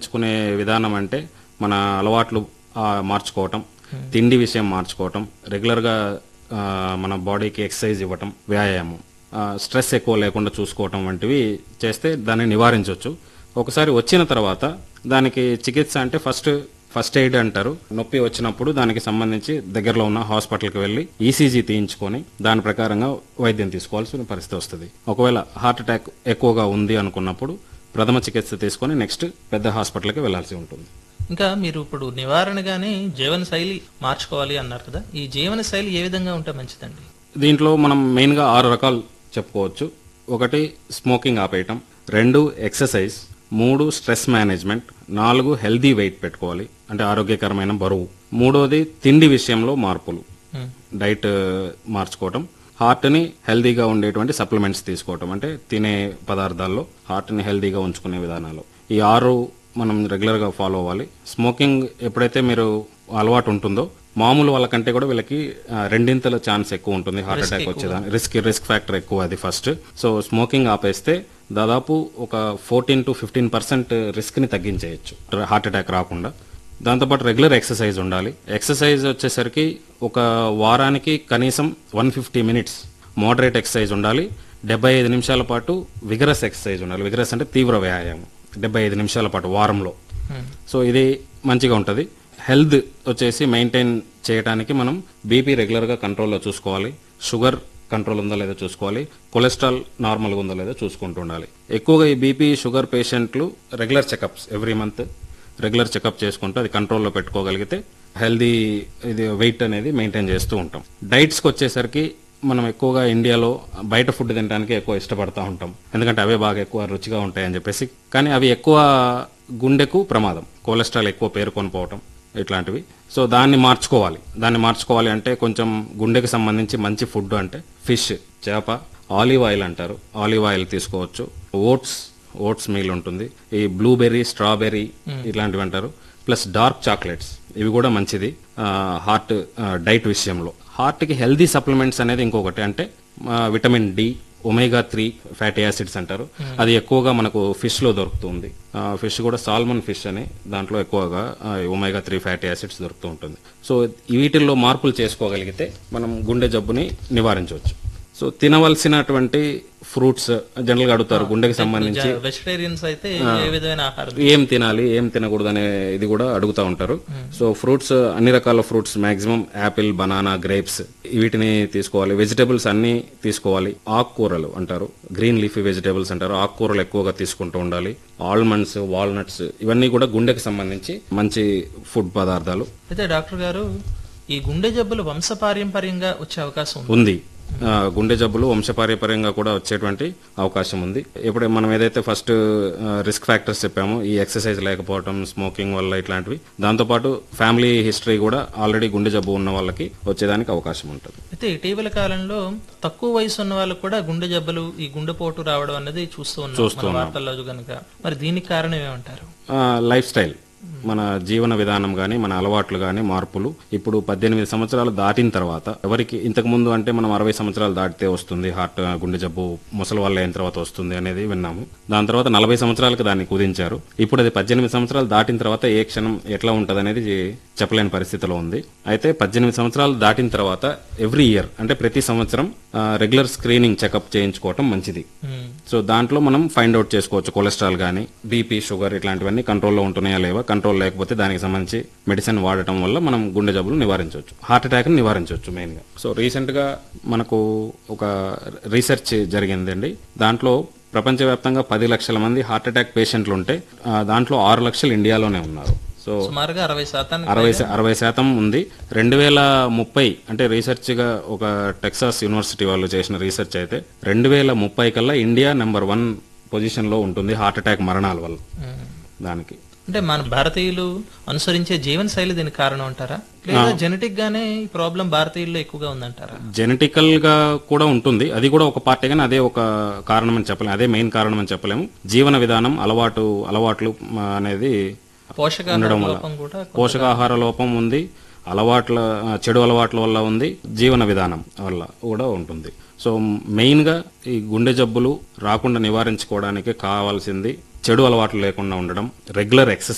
నివారించుకునే విధానం అంటే మన అలవాట్లు ఆ, మార్చుకోవటం తిండి విషయం మార్చుకోవటం రెగ్యులర్గా ఆ, మన బాడీకి ఎక్సర్సైజ్ ఇవ్వటం వ్యాయామం ఆ, స్ట్రెస్ ఎక్కువ లేకుండా చూసుకోవటం వంటివి చేస్తే దాన్ని నివారించవచ్చు ఒకసారి వచ్చిన తర్వాత దానికి చికిత్స అంటే ఫస్ట్ ఫస్ట్ ఎయిడ్ అంటారు నొప్పి వచ్చినప్పుడు దానికి సంబంధించి దగ్గరలో ఉన్న హాస్పిటల్కి వెళ్ళి ఈసీజీ తీయించుకొని దాని ప్రకారంగా వైద్యం తీసుకోవాల్సిన పరిస్థితి వస్తుంది ఒకవేళ హార్ట్ అటాక్ ఎక్కువగా ఉంది అనుకున్నప్పుడు ప్రథమ చికిత్స తీసుకొని నెక్స్ట్ పెద్ద హాస్పిటల్కి వెళ్లాల్సి ఉంటుంది ఇంకా మీరు ఇప్పుడు నివారణగానే జీవన శైలి మార్చుకోవాలి అన్నారు కదా ఈ జీవన శైలి ఏ విధంగా ఉంటే మంచిదండి దీంట్లో మనం మెయిన్గా ఆరు రకాలు చెప్పుకోవచ్చు ఒకటి స్మోకింగ్ ఆపేయటం రెండు ఎక్సర్సైజ్ మూడు స్ట్రెస్ మేనేజ్మెంట్ నాలుగు హెల్దీ వెయిట్ పెట్టుకోవాలి అంటే ఆరోగ్యకరమైన బరువు మూడోది తిండి విషయంలో మార్పులు ఉమ్, డైట్ మార్చుకోవటం హార్ట్ని హెల్దీగా ఉండేటువంటి సప్లిమెంట్స్ తీసుకోవటం అంటే తినే పదార్థాల్లో హార్ట్ని హెల్దీగా ఉంచుకునే విధానాలు ఈ ఆరు మనం రెగ్యులర్గా ఫాలో అవ్వాలి స్మోకింగ్ ఎప్పుడైతే మీరు అలవాటు ఉంటుందో మామూలు వాళ్ళకంటే కూడా వీళ్ళకి ఆ, రెండింతల ఛాన్స్ ఎక్కువ ఉంటుంది హార్ట్ అటాక్ వచ్చేదాన్ని రిస్క్ రిస్క్ ఫ్యాక్టర్ ఎక్కువ అది ఫస్ట్ సో స్మోకింగ్ ఆపేస్తే దాదాపు ఒక ఫోర్టీన్ టు ఫిఫ్టీన్ పర్సెంట్ రిస్క్ని తగ్గించేయచ్చు హార్ట్ అటాక్ రాకుండా దాంతోపాటు రెగ్యులర్ ఎక్సర్సైజ్ ఉండాలి ఎక్సర్సైజ్ వచ్చేసరికి ఒక వారానికి కనీసం one fifty minutes moderate exercise ఉండాలి డెబ్బై ఐదు నిమిషాల పాటు విగరస్ ఎక్సర్సైజ్ ఉండాలి విగరస్ అంటే తీవ్ర వ్యాయామం డెబ్బై ఐదు నిమిషాల పాటు వారంలో ఉమ్, సో ఇది మంచిగా ఉంటుంది హెల్త్ వచ్చేసి మెయింటైన్ చేయడానికి మనం బీపీ రెగ్యులర్గా కంట్రోల్లో చూసుకోవాలి షుగర్ కంట్రోల్ ఉందో లేదో చూసుకోవాలి కొలెస్ట్రాల్ నార్మల్గా ఉందో లేదో చూసుకుంటూ ఉండాలి ఎక్కువగా ఈ బీపీ షుగర్ పేషెంట్లు regular checkups every month regular checkup చేసుకుంటూ అది కంట్రోల్లో పెట్టుకోగలిగితే హెల్దీ ఇది వెయిట్ అనేది మెయింటైన్ చేస్తూ ఉంటాం డైట్స్కి వచ్చేసరికి మనం ఎక్కువగా ఇండియాలో బయట ఫుడ్ తినడానికి ఎక్కువ ఇష్టపడతా ఉంటాం ఎందుకంటే అవే బాగా ఎక్కువ రుచిగా ఉంటాయని చెప్పేసి కానీ అవి ఎక్కువ గుండెకు ప్రమాదం కొలెస్ట్రాల్ ఎక్కువ పేరుకొని పోవటం ఇట్లాంటివి సో దాన్ని మార్చుకోవాలి దాన్ని మార్చుకోవాలి అంటే కొంచెం గుండెకి సంబంధించి మంచి ఫుడ్ అంటే ఫిష్ చేప ఆలివ్ ఆయిల్ అంటారు ఆలివ్ ఆయిల్ తీసుకోవచ్చు ఓట్స్ ఓట్స్ మీల్ ఉంటుంది ఈ బ్లూబెర్రీ స్ట్రాబెర్రీ ఇట్లాంటివి అంటారు ప్లస్ డార్క్ చాక్లెట్స్ ఇవి కూడా మంచిది హార్ట్ డైట్ విషయంలో హార్ట్కి హెల్దీ సప్లిమెంట్స్ అనేది ఇంకొకటి అంటే ఆ, vitamin D omega three fatty acids అంటారు అది ఎక్కువగా మనకు ఫిష్ లో దొరుకుతుంది ఆ, ఫిష్ కూడా సాల్మన్ ఫిష్ అని దాంట్లో ఎక్కువగా ఆ, ఒమేగా త్రీ ఫ్యాటీ యాసిడ్స్ దొరుకుతూ ఉంటుంది సో వీటిల్లో మార్పులు చేసుకోగలిగితే మనం గుండె జబ్బుని నివారించవచ్చు సో తినవలసినటువంటి ఫ్రూట్స్ జనరల్ గా అడుగుతారు గుండెకి సంబంధించి వెజిటేరియన్స్ అయితే ఏ విధమైన ఆహారం ఏం తినాలి ఏం తినకూడదు అనే ఇది కూడా అడుగుతా ఉంటారు సో ఫ్రూట్స్ అన్ని రకాల fruits maximum apple banana grapes వీటిని తీసుకోవాలి వెజిటేబుల్స్ అన్ని తీసుకోవాలి ఆకుకూరలు అంటారు గ్రీన్ లీఫీ వెజిటేబుల్స్ అంటారు ఆకుకూరలు ఎక్కువగా తీసుకుంటూ ఉండాలి ఆల్మండ్స్ వాల్నట్స్ ఇవన్నీ కూడా గుండెకి సంబంధించి మంచి ఫుడ్ పదార్థాలు అయితే డాక్టర్ గారు ఈ గుండె జబ్బులు వంశపారంపర్యంగా వచ్చే అవకాశం ఉంది ఉంది ఆ, గుండె జబ్బులు వంశపారంపర్యంగా కూడా వచ్చేటువంటి అవకాశం ఉంది ఇప్పుడు మనం ఏదైతే ఫస్ట్ రిస్క్ ఫ్యాక్టర్స్ చెప్పామో ఈ ఎక్సర్సైజ్ లేకపోవడం స్మోకింగ్ వల్ల ఇట్లాంటివి దాంతోపాటు ఫ్యామిలీ హిస్టరీ కూడా ఆల్రెడీ గుండె జబ్బు ఉన్న వాళ్ళకి వచ్చేదానికి అవకాశం ఉంటుంది అయితే ఇటీవల కాలంలో తక్కువ వయసు ఉన్న వాళ్ళకు కూడా గుండె జబ్బులు ఈ గుండెపోటు రావడం అనేది చూస్తూ ఉన్నాం మన వార్తల్లో కనుక మరి దీనికి కారణం ఏమంటారు లైఫ్ స్టైల్ మన జీవన విధానం గాని మన అలవాట్లు గాని మార్పులు ఇప్పుడు పద్దెనిమిది సంవత్సరాలు దాటిన తర్వాత ఎవరికి ఇంతకు ముందు అంటే మనం అరవై సంవత్సరాలు దాటితే వస్తుంది హార్ట్ గుండె జబ్బు ముసలి వాళ్ళు అయిన తర్వాత వస్తుంది అనేది విన్నాము దాని తర్వాత నలభై సంవత్సరాలకు దాన్ని కుదించారు ఇప్పుడు అది పద్దెనిమిది సంవత్సరాలు దాటిన తర్వాత ఏ క్షణం ఎట్లా ఉంటది అనేది చెప్పలేని పరిస్థితిలో ఉంది అయితే పద్దెనిమిది సంవత్సరాలు దాటిన తర్వాత ఎవ్రీ ఇయర్ అంటే ప్రతి సంవత్సరం రెగ్యులర్ స్క్రీనింగ్ చెకప్ చేయించుకోవటం మంచిది ఉమ్, సో దాంట్లో మనం ఫైండ్ అవుట్ చేసుకోవచ్చు కొలెస్ట్రాల్ కానీ బీపీ షుగర్ ఇట్లాంటివన్నీ కంట్రోల్లో ఉంటున్నాయా లేవా కంట్రోల్ లేకపోతే దానికి సంబంధించి మెడిసిన్ వాడటం వల్ల మనం గుండె జబ్బులు నివారించవచ్చు హార్ట్ అటాక్ నివారించవచ్చు మెయిన్ గా సో రీసెంట్ గా మనకు ఒక రీసెర్చ్ జరిగిందండి దాంట్లో ప్రపంచవ్యాప్తంగా పది లక్షల మంది హార్ట్ అటాక్ పేషెంట్లు ఉంటే ఆ, దాంట్లో ఆరు లక్షలు ఇండియాలోనే ఉన్నారు సో సుమారుగా అరవై శాతానికి అరవై శా- అరవై శాతం ఉంది రెండు వేల ముప్పై అంటే రీసెర్చ్ గా ఒక టెక్సాస్ యూనివర్సిటీ వాళ్ళు చేసిన రీసెర్చ్ అయితే రెండు వేల ముప్పై కల్లా ఇండియా నెంబర్ వన్ పొజిషన్ లో ఉంటుంది హార్ట్ అటాక్ మరణాల వల్ల ఉమ్. దానికి అంటే మన భారతీయులు అనుసరించే జీవన శైలి దీనికి కారణం అంటారా లేదా జెనెటిక్ గానే ఈ ప్రాబ్లం భారతీయుల్లో ఎక్కువగా ఉందంటారా జెనెటికల్ గా కూడా ఉంటుంది అది కూడా ఒక పార్టీ కానీ అదే ఒక కారణం అని చెప్పలేము అదే మెయిన్ కారణం అని చెప్పలేము జీవన విధానం అలవాటు అలవాట్లు మ, అనేది పోషకాహార లోపం కూడా పోషకాహార లోపం ఉంది అలవాట్ల ఆ, చెడు అలవాట్ల వల్ల ఉంది జీవన విధానం వల్ల కూడా ఉంటుంది సో మెయిన్ గా ఈ గుండె జబ్బులు రాకుండా నివారించుకోవడానికి కావాల్సింది చెడు అలవాట్లు లేకుండా ఉండడం రెగ్యులర్ ఎక్సర్సైజ్